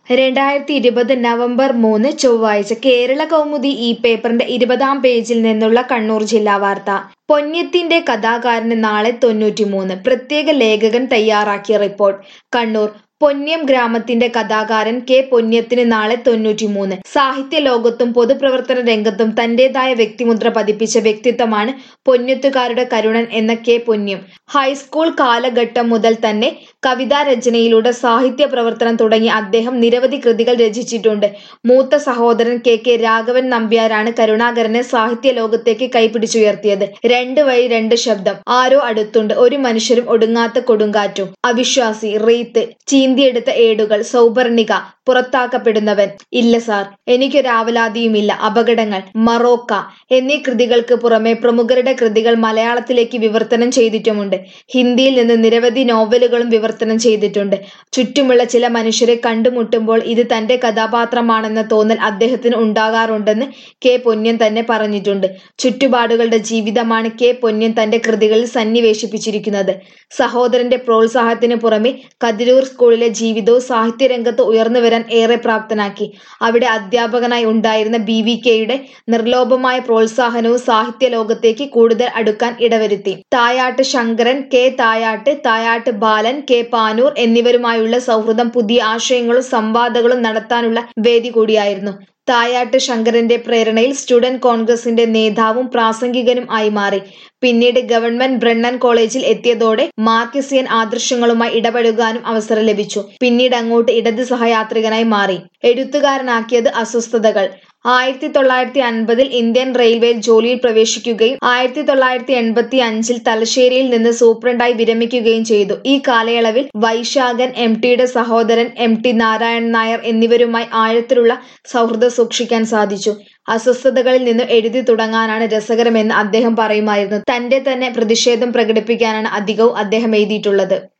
രണ്ടായിരത്തി ഇരുപത് നവംബർ മൂന്ന് ചൊവ്വാഴ്ച കേരള കൗമുദി ഈ പേപ്പറിന്റെ ഇരുപതാം പേജിൽ നിന്നുള്ള കണ്ണൂർ ജില്ലാ വാർത്ത പൊന്ന്യത്തിന്റെ കഥാകാരന് നാളെ തൊണ്ണൂറ്റിമൂന്ന് പ്രത്യേക ലേഖകൻ തയ്യാറാക്കിയ റിപ്പോർട്ട് കണ്ണൂർ പൊന്ന്യം ഗ്രാമത്തിന്റെ കഥാകാരൻ കെ പൊന്ന്യത്തിന് നാളെ തൊണ്ണൂറ്റിമൂന്ന് സാഹിത്യ ലോകത്തും പൊതുപ്രവർത്തന രംഗത്തും തന്റേതായ വ്യക്തിമുദ്ര പതിപ്പിച്ച വ്യക്തിത്വമാണ് പൊന്ന്യത്തുകാരുടെ കരുണൻ എന്ന കെ പൊന്ന്യം ഹൈസ്കൂൾ കാലഘട്ടം മുതൽ തന്നെ കവിതാ രചനയിലൂടെ സാഹിത്യ പ്രവർത്തനം തുടങ്ങി അദ്ദേഹം നിരവധി കൃതികൾ രചിച്ചിട്ടുണ്ട് മൂത്ത സഹോദരൻ കെ കെ രാഘവൻ നമ്പ്യാരാണ് കരുണാകരനെ സാഹിത്യ ലോകത്തേക്ക് കൈപിടിച്ചുയർത്തിയത് രണ്ട് വഴി രണ്ട് ശബ്ദം ആരോ അടുത്തുണ്ട് ഒരു മനുഷ്യരും ഒടുങ്ങാത്ത കൊടുങ്കാറ്റും അവിശ്വാസി റീത്ത് ചീന്തിയെടുത്ത ഏടുകൾ സൗപർണിക പുറത്താക്കപ്പെടുന്നവൻ ഇല്ല സാർ എനിക്കൊരാവലാതിയുമില്ല അപകടങ്ങൾ മറോക്ക എന്നീ കൃതികൾക്ക് പുറമെ പ്രമുഖരുടെ കൃതികൾ മലയാളത്തിലേക്ക് വിവർത്തനം ചെയ്തിട്ടുമുണ്ട് ഹിന്ദിയിൽ നിന്ന് നിരവധി നോവലുകളും വിവർത്തനം ചെയ്തിട്ടുണ്ട് ചുറ്റുമുള്ള ചില മനുഷ്യരെ കണ്ടുമുട്ടുമ്പോൾ ഇത് തന്റെ കഥാപാത്രമാണെന്ന തോന്നൽ അദ്ദേഹത്തിന് ഉണ്ടാകാറുണ്ടെന്ന് കെ പൊന്ന്യൻ തന്നെ പറഞ്ഞിട്ടുണ്ട് ചുറ്റുപാടുകളുടെ ജീവിതമാണ് കെ പൊന്ന്യൻ തന്റെ കൃതികളിൽ സന്നിവേശിപ്പിച്ചിരിക്കുന്നത് സഹോദരന്റെ പ്രോത്സാഹത്തിന് പുറമെ കതിരൂർ സ്കൂളിലെ ജീവിതവും സാഹിത്യരംഗത്ത് ഉയർന്നു വരാൻ ഏറെ പ്രാപ്തനാക്കി അവിടെ അധ്യാപകനായി ഉണ്ടായിരുന്ന ബി വി കെയുടെ നിർലോഭമായ പ്രോത്സാഹനവും സാഹിത്യ ലോകത്തേക്ക് കൂടുതൽ അടുക്കാൻ ഇടവരുത്തി തായാട്ട് ശങ്കരൻ കെ തായാട്ട് തായാട്ട് ബാലൻ കെ പാനൂർ എന്നിവരുമായുള്ള സൗഹൃദം പുതിയ ആശയങ്ങളും സംവാദങ്ങളും നടത്താനുള്ള വേദി കൂടിയായിരുന്നു തായാട്ട് ശങ്കരന്റെ പ്രേരണയിൽ സ്റ്റുഡന്റ് കോൺഗ്രസിന്റെ നേതാവും പ്രാസംഗികനും ആയി മാറി പിന്നീട് ഗവൺമെന്റ് ബ്രണ്ണൻ കോളേജിൽ എത്തിയതോടെ മാർക്സിയൻ ആദർശങ്ങളുമായി ഇടപെടുവാനും അവസരം ലഭിച്ചു പിന്നീട് അങ്ങോട്ട് ഇടത് സഹയാത്രികനായി മാറി എഴുത്തുകാരനാക്കിയത് അസ്വസ്ഥതകൾ ആയിരത്തി തൊള്ളായിരത്തി അൻപതിൽ ഇന്ത്യൻ റെയിൽവേയിൽ ജോലിയിൽ പ്രവേശിക്കുകയും ആയിരത്തി തൊള്ളായിരത്തി എൺപത്തി അഞ്ചിൽ തലശ്ശേരിയിൽ നിന്ന് സൂപ്രണ്ടായി വിരമിക്കുകയും ചെയ്തു ഈ കാലയളവിൽ വൈശാഖൻ എം ടിയുടെ സഹോദരൻ എം ടി നാരായണൻ നായർ എന്നിവരുമായി ആഴത്തിലുള്ള സൗഹൃദം സൂക്ഷിക്കാൻ സാധിച്ചു അസ്വസ്ഥതകളിൽ നിന്ന് എഴുതി തുടങ്ങാനാണ് രസകരമെന്ന് അദ്ദേഹം പറയുമായിരുന്നു തന്റെ തന്നെ പ്രതിഷേധം പ്രകടിപ്പിക്കാനാണ് അധികവും അദ്ദേഹം എഴുതിയിട്ടുള്ളത്